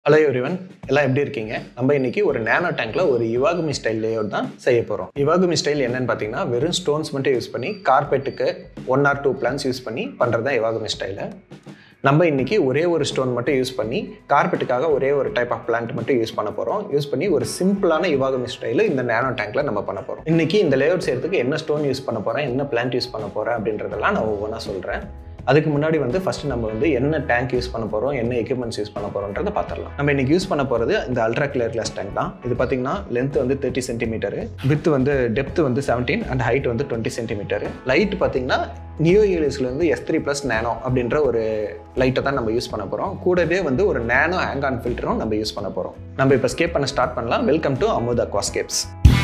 hello everyone எல்லாம் எப்படி இருக்கீங்க நம்ம இன்னைக்கு ஒரு நேனோ டேங்க்ல ஒரு இவாகுமி ஸ்டைல் லேஅவுட் தான் செய்ய போகிறோம் இவாகுமி ஸ்டைல் என்னன்னு பார்த்தீங்கன்னா வெறும் ஸ்டோன்ஸ் மட்டும் யூஸ் பண்ணி கார்பெட்டுக்கு one or two plants use பண்ணி பண்ணுறது தான் இவாகுமி ஸ்டைலு நம்ம இன்னைக்கு ஒரே ஒரு ஸ்டோன் மட்டும் யூஸ் பண்ணி கார்பெட்டுக்காக ஒரே ஒரு டைப் ஆஃப் பிளான்ட் மட்டும் யூஸ் பண்ண போகிறோம் யூஸ் பண்ணி ஒரு சிம்பிளான இவாகுமி ஸ்டைலு இந்த நேனோ டேங்க்ல நம்ம பண்ண போகிறோம் இன்னைக்கு இந்த லேஅவுட் செய்யறதுக்கு என்ன ஸ்டோன் யூஸ் பண்ண போகிறேன் என்ன பிளான்ட் யூஸ் பண்ண போகிறேன் அப்படின்றதெல்லாம் நான் ஒவ்வொன்றா சொல்கிறேன் அதுக்கு முன்னாடி வந்து ஃபர்ஸ்ட் நம்ம வந்து என்ன டேங்க் யூஸ் பண்ண போகிறோம் என்ன எக்யூப்மெண்ட்ஸ் யூஸ் பண்ண போகிறோன்றதை பார்த்துடலாம் நம்ம இன்னைக்கு யூஸ் பண்ண போகிறது இந்த அல்ட்ரா கிளியர் கிளாஸ் டேங்க் தான் இது பார்த்தீங்கன்னா லென்த் வந்து தேர்ட்டி சென்டிமீட்டர் வித் வந்து டெப்த் வந்து செவன்டீன் அண்ட் ஹைட் வந்து டுவெண்ட்டி சென்டிமீட்டர் லைட் பார்த்தீங்கன்னா நியோ இருந்து எஸ் த்ரீ ப்ளஸ் நேனோ அப்படின்ற ஒரு லைட்டை தான் நம்ம யூஸ் பண்ண போகிறோம் கூடவே வந்து ஒரு நேனோ ஹேங் ஆன் ஃபில்டரும் நம்ம யூஸ் பண்ண போகிறோம் நம்ம இப்போ ஸ்கேப் பண்ண ஸ்டார்ட் பண்ணலாம் வெல்கம் டு அமுதா குவாஸ்கேப்ஸ்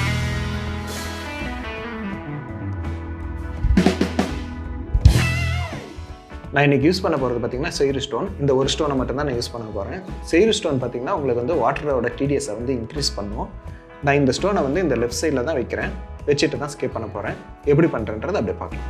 நான் இன்றைக்கி யூஸ் பண்ண போகிறது பார்த்தீங்கன்னா செயிரு ஸ்டோன் இந்த ஒரு ஸ்டோனை மட்டும் தான் நான் யூஸ் பண்ண போகிறேன் செயிரு ஸ்டோன் பார்த்தீங்கன்னா உங்களுக்கு வந்து வாட்டரோட டிடிஎஸை வந்து இன்க்ரீஸ் பண்ணும் நான் இந்த ஸ்டோனை வந்து இந்த லெஃப்ட் சைடில் தான் வைக்கிறேன் வச்சுட்டு தான் ஸ்கேப் பண்ண போகிறேன் எப்படி பண்ணுறேன்றது அப்படியே பார்க்கலாம்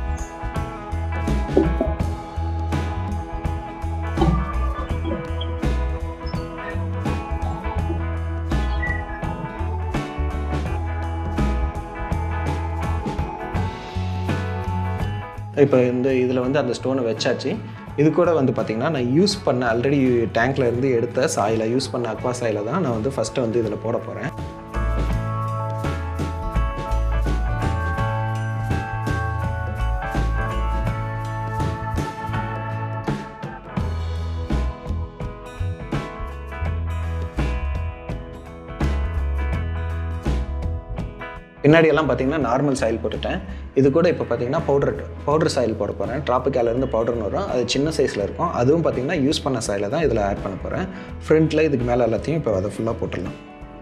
இப்போ இந்த இதில் வந்து அந்த ஸ்டோனை வச்சாச்சு இது கூட வந்து பார்த்திங்கன்னா நான் யூஸ் பண்ண ஆல்ரெடி டேங்க்ல இருந்து எடுத்த சாயிலை யூஸ் பண்ண அக்வா சாயில தான் நான் வந்து ஃபஸ்ட்டு வந்து இதில் போட போகிறேன் பின்னாடி எல்லாம் பார்த்தீங்கன்னா நார்மல் சாயில் போட்டுட்டேன் இது கூட இப்போ பார்த்தீங்கன்னா பவுடர் பவுடர் சாயில் போட போகிறேன் ட்ராப்பிக்காலேருந்து பவுடர்னு வரும் அது சின்ன சைஸில் இருக்கும் அதுவும் பார்த்தீங்கன்னா யூஸ் பண்ண சாயில தான் இதில் ஆட் பண்ண போகிறேன் ஃப்ரண்ட்டில் இதுக்கு மேலே எல்லாத்தையும் இப்போ அதை ஃபுல்லாக போட்டுடலாம்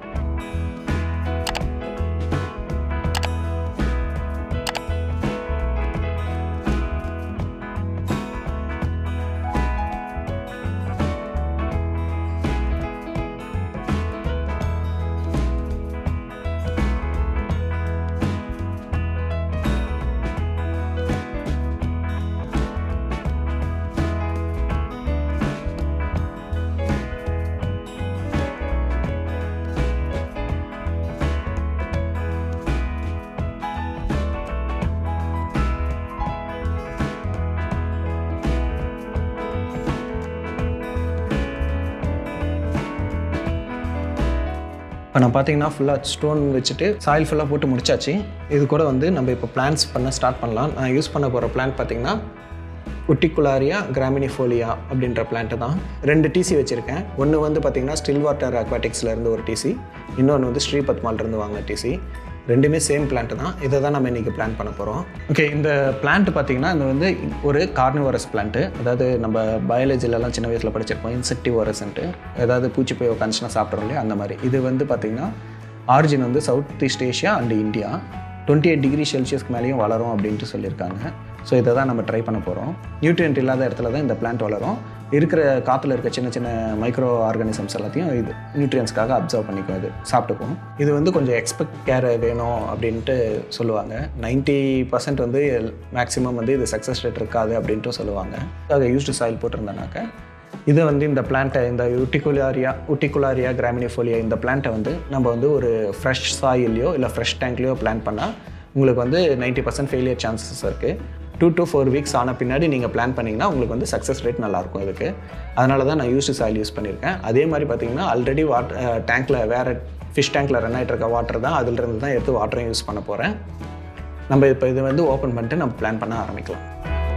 இப்போ நான் பார்த்தீங்கன்னா ஃபுல்லாக ஸ்டோன் வச்சுட்டு சாயில் ஃபுல்லாக போட்டு முடிச்சாச்சு இது கூட வந்து நம்ம இப்போ பிளான்ஸ் பண்ண ஸ்டார்ட் பண்ணலாம் நான் யூஸ் பண்ண போகிற பிளான்ட் பார்த்தீங்கன்னா உட்டிகுலாரியா கிராமினிஃபோலியா அப்படின்ற பிளான்ட்டு தான் ரெண்டு டிசி வச்சுருக்கேன் ஒன்று வந்து பார்த்திங்கன்னா ஸ்டில் வாட்டர் அக்வாட்டிக்ஸ்லேருந்து ஒரு டிசி இன்னொன்று வந்து ஸ்ரீபத்மாலேருந்து வாங்கின டிசி ரெண்டுமே சேம் பிளான்ட் தான் இதை தான் நம்ம இன்றைக்கி பிளான் பண்ண போகிறோம் ஓகே இந்த பிளான்ட் பார்த்திங்கன்னா இது வந்து ஒரு கார்னிவரஸ் பிளான்ட்டு அதாவது நம்ம பயாலஜிலலாம் சின்ன வயசில் படிச்சிருப்போம் இன்செக்டிவரஸ்ன்ட்டு ஏதாவது பூச்சி போய் உட்காந்துச்சுன்னா சாப்பிட்றோம் இல்லையா அந்த மாதிரி இது வந்து பார்த்திங்கன்னா ஆரிஜின் வந்து south east Asia and India twenty eight degree செல்சியஸ்க்கு மேலேயும் வளரும் அப்படின்ட்டு சொல்லியிருக்காங்க ஸோ இதை தான் நம்ம ட்ரை பண்ண போகிறோம் நியூட்ரியன்ட் இல்லாத இடத்துல தான் இந்த பிளான்ட் வளரும் இருக்கிற காற்றுல இருக்க சின்ன சின்ன மைக்ரோ ஆர்கானிசம்ஸ் எல்லாத்தையும் இது நியூட்ரியன்ஸ்க்காக அப்சர்வ் பண்ணிக்கும் இது சாப்பிட்டுக்கும் இது வந்து கொஞ்சம் எக்ஸ்பெக்ட் கேர் வேணும் அப்படின்ட்டு சொல்லுவாங்க நைன்ட்டி பர்சன்ட் வந்து மேக்ஸிமம் வந்து இது சக்ஸஸ் ரேட் இருக்காது அப்படின்ட்டு சொல்லுவாங்க அதை யூஸ்டு சாயில் போட்டிருந்தேனாக்க இது வந்து இந்த பிளான்ட்டை இந்த உட்டிகுலாரியா உட்டிகுலாரியா கிராமினிஃபோலியா இந்த பிளான்ட்டை வந்து நம்ம வந்து ஒரு ஃப்ரெஷ் சாயிலையோ இல்லை ஃப்ரெஷ் டேங்க்லேயோ பிளான் பண்ணால் உங்களுக்கு வந்து நைன்ட்டி பர்சன்ட் ஃபெயிலியர் சான்சஸ் இருக்குது டூ டு ஃபோர் வீக்ஸ் ஆன பின்னாடி நீங்கள் பிளான் பண்ணிங்கன்னா உங்களுக்கு வந்து சக்ஸஸ் ரேட் நல்லாயிருக்கும் இதுக்கு அதனால தான் நான் யூஸ்டு சாயில் யூஸ் பண்ணியிருக்கேன் அதே மாதிரி பார்த்தீங்கன்னா ஆல்ரெடி வாட்டர் டேங்க்கில் வேறு ஃபிஷ் டேங்க்கில் ரன் ஆகிட்டு இருக்க வாட்டர் தான் அதிலிருந்து தான் எடுத்து வாட்டரையும் யூஸ் பண்ண போகிறேன் நம்ம இப்போ இது வந்து ஓப்பன் பண்ணிட்டு நம்ம பிளான் பண்ண ஆரம்பிக்கலாம்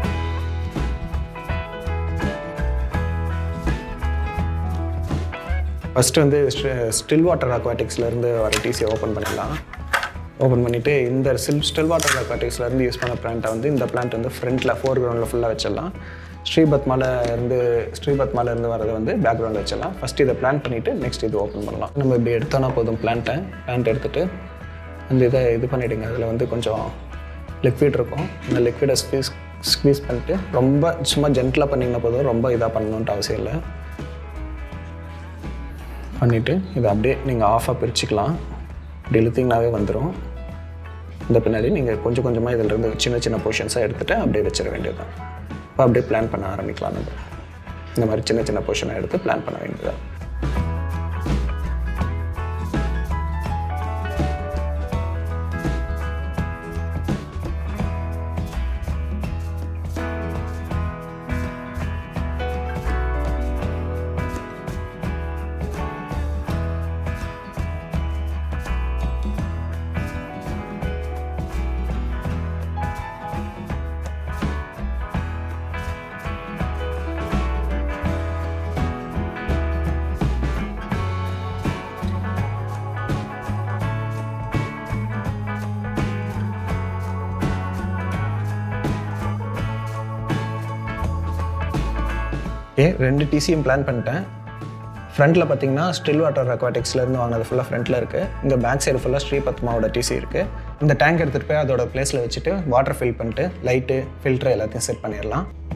ஃபஸ்ட்டு வந்து ஸ்டில் வாட்டர் அக்வாட்டிக்ஸ்லேருந்து வர டிசியை ஓப்பன் பண்ணிடலாம் ஓப்பன் பண்ணிவிட்டு இந்த சில் ஸ்டில் வாட்டர் அக்வாட்டிக்ஸ்லேருந்து யூஸ் பண்ண பிளான்ட்டை வந்து இந்த பிளான்ட் வந்து ஃப்ரண்ட்டில் ஃபோர் கிரவுண்டில் ஃபுல்லாக வச்சிடலாம் ஸ்ரீபத்மால இருந்து ஸ்ரீபத்மால இருந்து வரதை வந்து பேக்ரவுண்டில் வச்சிடலாம் ஃபஸ்ட் இதை பிளான் பண்ணிவிட்டு நெக்ஸ்ட் இது ஓப்பன் பண்ணலாம் நம்ம இப்படி எடுத்தோன்னா போதும் பிளான்ட்டை பிளான்ட் எடுத்துகிட்டு அந்த இதை இது பண்ணிவிடுங்க அதில் வந்து கொஞ்சம் லிக்விட் இருக்கும் அந்த லிக்விடை ஸ்குவீஸ் ஸ்குவீஸ் பண்ணிட்டு ரொம்ப சும்மா ஜென்டலாக பண்ணிங்கன்னா போதும் ரொம்ப இதாக பண்ணணுன்ட்டு அவசியம் இல்லை பண்ணிவிட்டு இதை அப்படியே நீங்கள் ஆஃபாக பிரிச்சுக்கலாம் இப்படி இழுத்திங்கனாவே வந்துடும் இந்த பின்னாடி நீங்கள் கொஞ்சம் கொஞ்சமாக இதிலிருந்து சின்ன சின்ன போர்ஷன்ஸாக எடுத்துகிட்டு அப்படியே வச்சிட வேண்டியதுதான் இப்போ அப்படியே பிளான் பண்ண ஆரம்பிக்கலாம் நம்ம இந்த மாதிரி சின்ன சின்ன போர்ஷனை எடுத்து பிளான் பண்ண வேண்டியதுதான் ஓகே ரெண்டு டிசியும் பிளான் பண்ணிட்டேன் ஃப்ரண்ட்டில் பார்த்தீங்கன்னா ஸ்டில் வாட்டர் அக்வாட்டிக்ஸ்லேருந்து வாங்கினது ஃபுல்லாக ஃப்ரண்ட்டில் இருக்குது இங்கே பேக் சைடு ஃபுல்லாக ஸ்ரீபத்மாவோட டிசி இருக்குது இந்த டேங்க் எடுத்துகிட்டு போய் அதோட பிளேஸில் வச்சுட்டு வாட்டர் ஃபில் பண்ணிட்டு லைட்டு ஃபில்டர் எல்லாத்தையும் செட் பண்ணிடலாம்